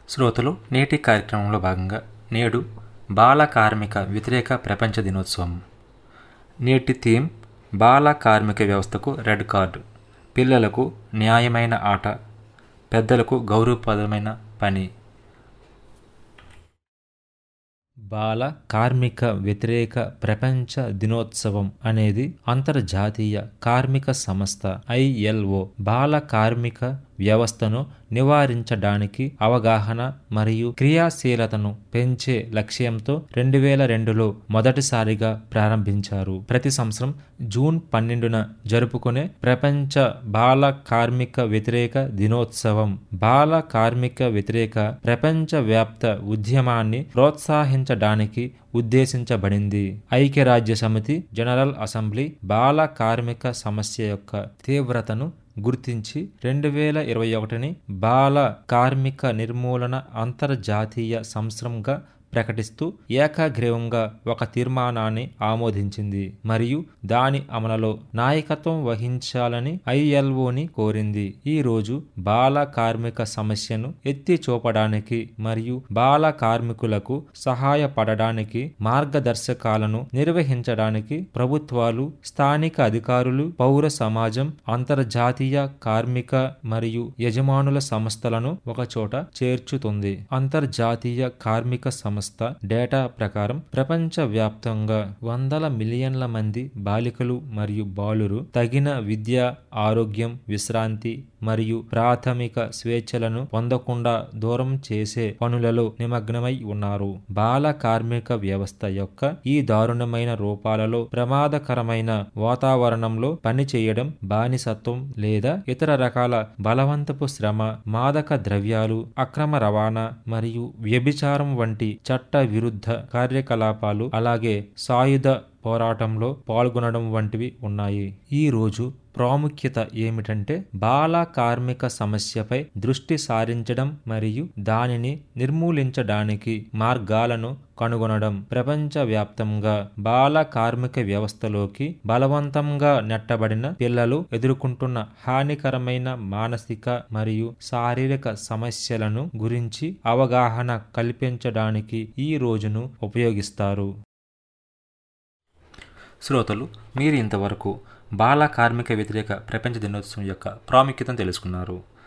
శ్రోతలు నేటి కార్యక్రమంలో భాగంగా నేడు బాల కార్మిక వ్యతిరేక ప్రపంచ దినోత్సవం నేటి థీమ్ బాల కార్మిక వ్యవస్థకు రెడ్ కార్డు పిల్లలకు న్యాయమైన ఆట పెద్దలకు గౌరవప్రదమైన పని బాల కార్మిక వ్యతిరేక ప్రపంచ దినోత్సవం అనేది అంతర్జాతీయ కార్మిక సంస్థ ఐఎల్ఓ బాల కార్మిక వ్యవస్థను నివారించడానికి అవగాహన మరియు క్రియాశీలతను పెంచే లక్ష్యంతో రెండు వేల రెండులో మొదటిసారిగా ప్రారంభించారు ప్రతి సంవత్సరం జూన్ పన్నెండున జరుపుకునే ప్రపంచ బాల కార్మిక వ్యతిరేక దినోత్సవం బాల కార్మిక వ్యతిరేక ప్రపంచ వ్యాప్త ఉద్యమాన్ని ప్రోత్సహించడానికి ఉద్దేశించబడింది ఐక్యరాజ్య సమితి జనరల్ అసెంబ్లీ బాల కార్మిక సమస్య యొక్క తీవ్రతను గుర్తించి రెండు వేల ఇరవై ఒకటిని బాల కార్మిక నిర్మూలన అంతర్జాతీయ సంవత్సరంగా ప్రకటిస్తూ ఏకాగ్రీవంగా ఒక తీర్మానాన్ని ఆమోదించింది మరియు దాని అమలులో నాయకత్వం వహించాలని ఐఎల్ఓని కోరింది ఈ రోజు బాల కార్మిక సమస్యను ఎత్తి చూపడానికి మరియు బాల కార్మికులకు సహాయపడడానికి మార్గదర్శకాలను నిర్వహించడానికి ప్రభుత్వాలు స్థానిక అధికారులు పౌర సమాజం అంతర్జాతీయ కార్మిక మరియు యజమానుల సంస్థలను ఒకచోట చేర్చుతుంది అంతర్జాతీయ కార్మిక సంస్థ డేటా ప్రకారం ప్రపంచ వ్యాప్తంగా వందల మిలియన్ల మంది బాలికలు మరియు బాలురు తగిన విద్య ఆరోగ్యం విశ్రాంతి మరియు ప్రాథమిక స్వేచ్ఛలను పొందకుండా దూరం చేసే పనులలో నిమగ్నమై ఉన్నారు బాల కార్మిక వ్యవస్థ యొక్క ఈ దారుణమైన రూపాలలో ప్రమాదకరమైన వాతావరణంలో పనిచేయడం బానిసత్వం లేదా ఇతర రకాల బలవంతపు శ్రమ మాదక ద్రవ్యాలు అక్రమ రవాణా మరియు వ్యభిచారం వంటి చట్ట విరుద్ధ కార్యకలాపాలు అలాగే సాయుధ పోరాటంలో పాల్గొనడం వంటివి ఉన్నాయి ఈ రోజు ప్రాముఖ్యత ఏమిటంటే బాల కార్మిక సమస్యపై దృష్టి సారించడం మరియు దానిని నిర్మూలించడానికి మార్గాలను కనుగొనడం ప్రపంచవ్యాప్తంగా బాల కార్మిక వ్యవస్థలోకి బలవంతంగా నెట్టబడిన పిల్లలు ఎదుర్కొంటున్న హానికరమైన మానసిక మరియు శారీరక సమస్యలను గురించి అవగాహన కల్పించడానికి ఈ రోజును ఉపయోగిస్తారు శ్రోతలు మీరు ఇంతవరకు బాల కార్మిక వ్యతిరేక ప్రపంచ దినోత్సవం యొక్క ప్రాముఖ్యతను తెలుసుకున్నారు